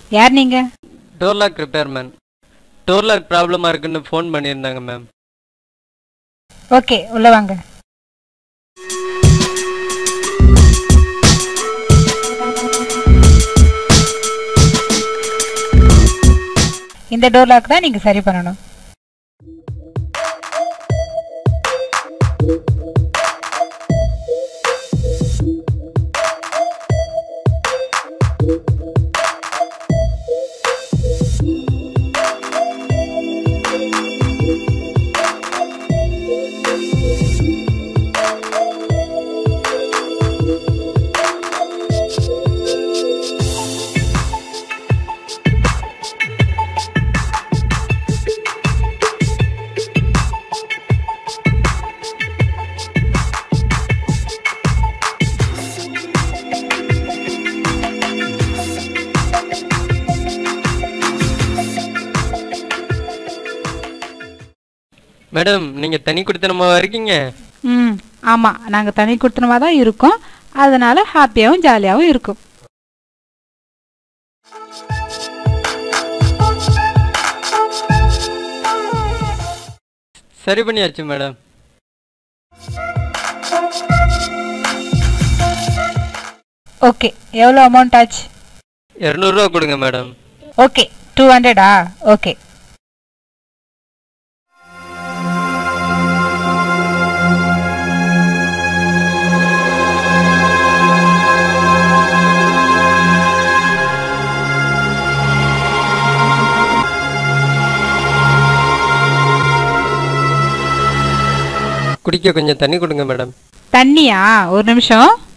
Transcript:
யார் நீங்க door lock repairman door lock ப்ராப்ளமாக இருக்குன்னு ஃபோன் பண்ணியிருந்தாங்க மேம் ஓகே உள்ள வாங்க இந்த டோர் லாக் தான் நீங்க சரி பண்ணணும் மேடம் நீங்கள் தனி குடித்தனமாக இருக்கீங்க ம் ஆமா நாங்க தனி கொடுத்தனமா தான் இருக்கோம் அதனால ஹாப்பியாவும் ஜாலியாவும் இருக்கும் சரி பண்ணியாச்சு மேடம் ஓகே எவ்வளோ அமௌண்ட் ஆச்சு இரநூறுவா கொடுங்க மேடம் ஓகே டூ ஹண்ட்ரடா ஓகே குடிக்க கொஞ்சம் தண்ணி கொடுங்க மேடம் தண்ணியா ஒரு நிமிஷம்